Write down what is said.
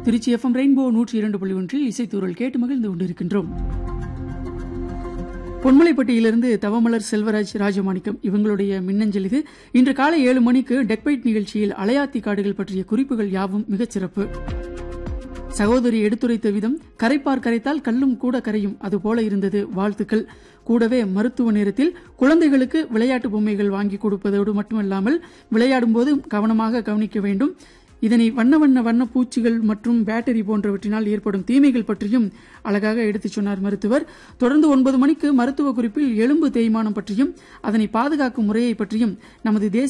Trichy FM rainbow நூற்றி இரண்டு புள்ளி ஒன்றில் இசைத்தூரல் கேட்டு மகிழ்ந்து கொண்டிருக்கின்றோம் பொன்மலைப்பட்டியிலிருந்து தவமலர் செல்வராஜ் ராஜமாணிக்கம் இவங்களுடைய மின்னஞ்சல் இது இன்று காலை ஏழு மணிக்கு டெக்பைட் நிகழ்ச்சியில் அலையாத்தி காடுகள் பற்றிய குறிப்புகள் யாவும் மிகச் சிறப்பு சகோதரி எடுத்துரைத்த விதம் கரைப்பார் கரைத்தால் கல்லும் கூட கரையும் அதுபோல இருந்தது வாழ்த்துக்கள் கூடவே மருத்துவ நேரத்தில் குழந்தைகளுக்கு விளையாட்டு பொம்மைகள் வாங்கி கொடுப்பதோடு மட்டுமல்லாமல் விளையாடும் போது கவனமாக கவனிக்க வேண்டும் இதனை வண்ண வண்ண வண்ண பூச்சிகள் மற்றும் பேட்டரி போன்றவற்றினால் ஏற்படும் தீமைகள் பற்றியும் அழகாக எடுத்துச் சொன்னார் மருத்துவர் தொடர்ந்து ஒன்பது மணிக்கு மருத்துவ குறிப்பில் எலும்பு தேய்மானம் பற்றியும் அதனை பாதுகாக்கும் முறையை பற்றியும் நமது தேசிய